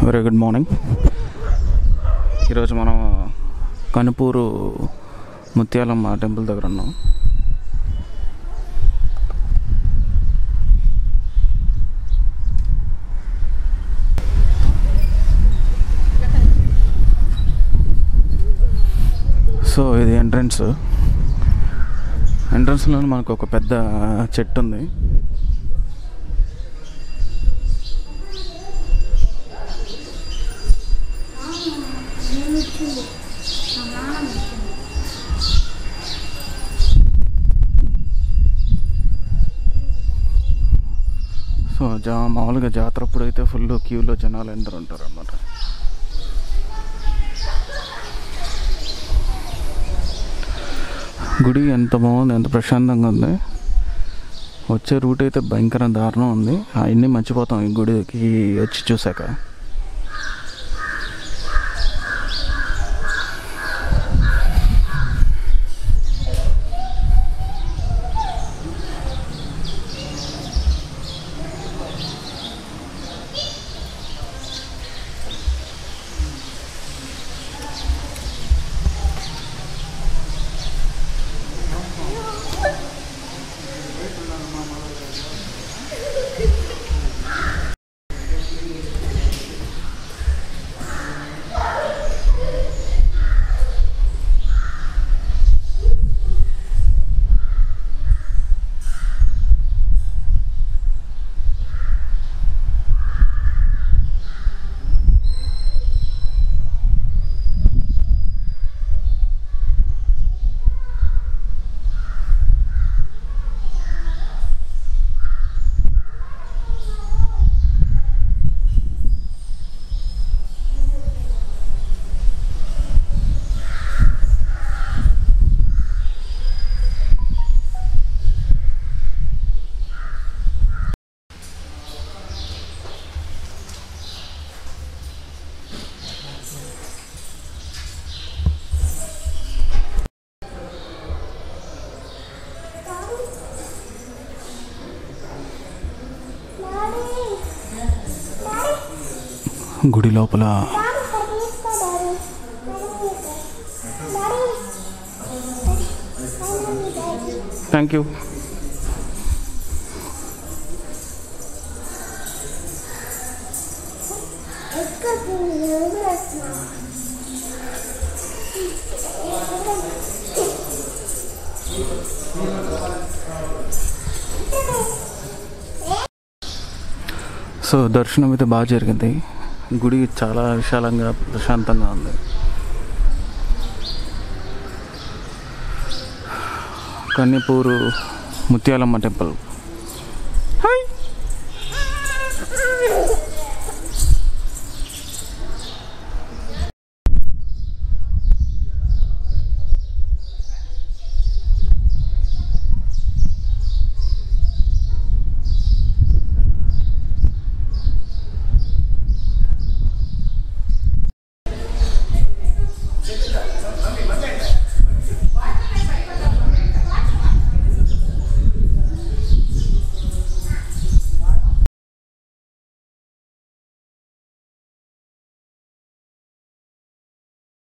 very good morning ఈరోజు మనం Kanupuru Mutyalamma temple దగ్గర ఉన్నాం సో ఇది ఎంట్రన్స్ ఎంట్రన్స్లో మనకు ఒక పెద్ద చెట్టు ఉంది సో జా మామూలుగా జాతర అప్పుడు అయితే ఫుల్ క్యూలో జనాలు ఎందరు ఉంటారు అన్నమాట గుడి ఎంత బాగుంది ఎంత ప్రశాంతంగా ఉంది వచ్చే రూట్ అయితే భయంకర దారుణం ఉంది అవన్నీ మర్చిపోతాం ఈ గుడికి వచ్చి చూసాక గుడి లోపల థ్యాంక్ యూ సో దర్శనం అయితే బాగా జరిగింది గుడి చాలా విశాలంగా ప్రశాంతంగా ఉంది కన్నెపూరు ముత్యాలమ్మ టెంపుల్